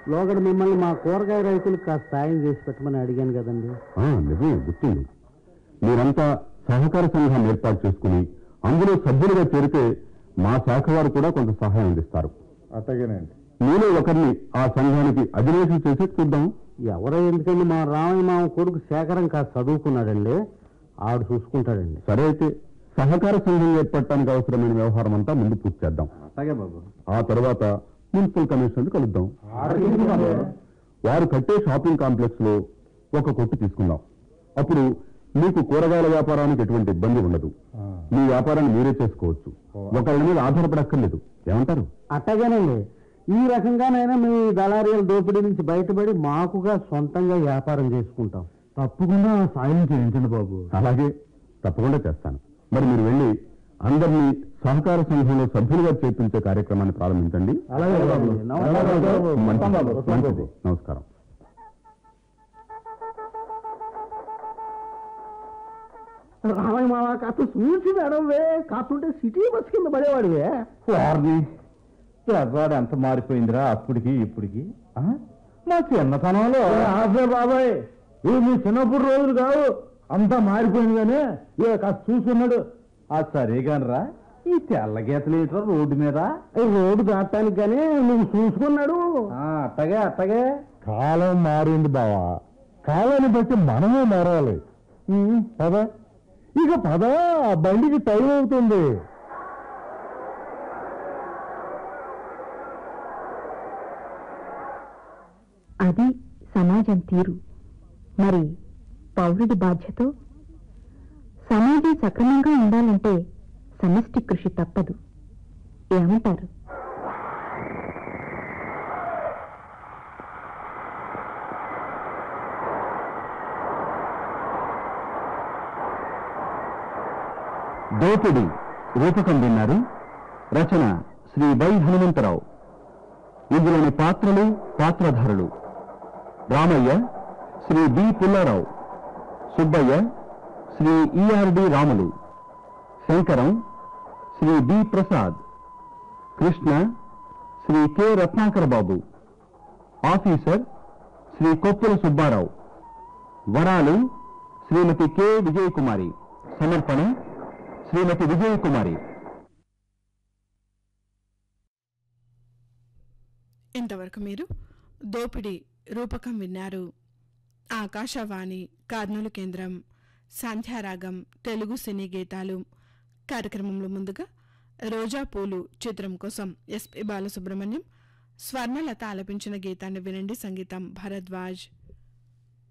లోగడ మిమ్మల్ని మా కూరగాయ రైతులకు కాస్త సాయం చేసి పెట్టమని అడిగాను కదండి ఆ, నిజమే గుర్తుంది మీరంతా సహకార సంఘాన్ని ఏర్పాటు చేసుకుని అందులో సభ్యులుగా చేరితే మా శాఖ వారు కూడా కొంత సహాయం అందిస్తారు అట్టగేనండి మీలో ఒకరిని ఆ సంఘానికి అధినేషం చేసి చూద్దాం ఎవరో ఎందుకండి మా రామయ్య మామ కొడుకు శేఖరం కాస్త చదువుకున్నాడండి ఆవిడ చూసుకుంటాడండి సరే అయితే సహకార సంఘం ఏర్పడటానికి అవసరమైన వ్యవహారం అంతా ముందు పూర్తి చేద్దాం అట్టగే బాబు ఆ తర్వాత మున్సిపల్ కమిషనర్ కలుద్దాం వారు కట్టే షాపింగ్ కాంప్లెక్స్ లో ఒక కొట్టు తీసుకుందాం అప్పుడు మీకు కూరగాయల వ్యాపారానికి ఎటువంటి ఇబ్బంది ఉండదు మీ వ్యాపారాన్ని మీరే చేసుకోవచ్చు ఒకళ్ళ మీద ఆధారపడక్కర్లేదు ఏమంటారు అట్టగానండి ఈ రకంగానైనా మీ దళారీల దోపిడీ నుంచి బయటపడి మాకుగా సొంతంగా వ్యాపారం చేసుకుంటాం తప్పకుండా సాయం చేయించండి బాబు అలాగే తప్పకుండా చేస్తాను మరి మీరు వెళ్ళి అందరినీ సహకార సంఘంలో సభ్యులుగా చేర్పించే కార్యక్రమాన్ని ప్రారంభించండి అలాగే బాబు. నమస్కారం బాబు. మంచిది. మంచిది నమస్కారం రామయ్య మామ కాస్త చూసి నడవే కాస్తుంటే సిటీ బస్ కింద పడేవాడివే వారిని పెద్దవాడు ఎంత మారిపోయిందిరా అప్పటికి ఇప్పటికి ఆ? నా చిన్నతనంలో ఆసే బాబాయ్ ఇవి మీ చిన్నప్పుడు రోజులు కావు అంతా మారిపోయింది కానీ ఇక కాస్త చూసుకున్నాడు ఆ సరే కానరా ఈ తెల్ల గీతలు ఏంట్రా రోడ్డు మీద ఈ రోడ్డు దాటానికి కానీ నువ్వు చూసుకున్నాడు ఆ, అట్టగే అట్టగే కాలం మారింది బావా కాలాన్ని బట్టి మనమే మారాలి ఉమ్, పద ఇక పద ఆ బండికి టైం అవుతుంది అది సమాజం తీరు మరి పౌరుడి బాధ్యత సమాజం సక్రమంగా ఉండాలంటే సమిష్టి కృషి తప్పదు ఏమంటారు దోపిడి రూపకం విన్నారు రచన శ్రీ వై హనుమంతరావు ఇందులోని పాత్రలు పాత్రధారులు రామయ్య శ్రీ బి పుల్లారావు సుబ్బయ్య శ్రీ ఈఆర్డి Ramulu Shankaram Shri B Prasad Krishna Shri K Ratnakar Babu officer Shri Koppula Subbarao Varalu Shrimati K Vijayakumari సమర్పణ శ్రీమతి విజయకుమారి ఇంతవరకు మీరు దోపిడి రూపకం విన్నారు ఆకాశవాణి కర్నూలు కేంద్రం సంధ్యారాగం తెలుగు సినీ గీతాలు కార్యక్రమంలో ముందుగా రోజా పూలు చిత్రం కోసం ఎస్పి బాలసుబ్రహ్మణ్యం స్వర్ణలత ఆలపించిన గీతాన్ని వినండి సంగీతం భరద్వాజ్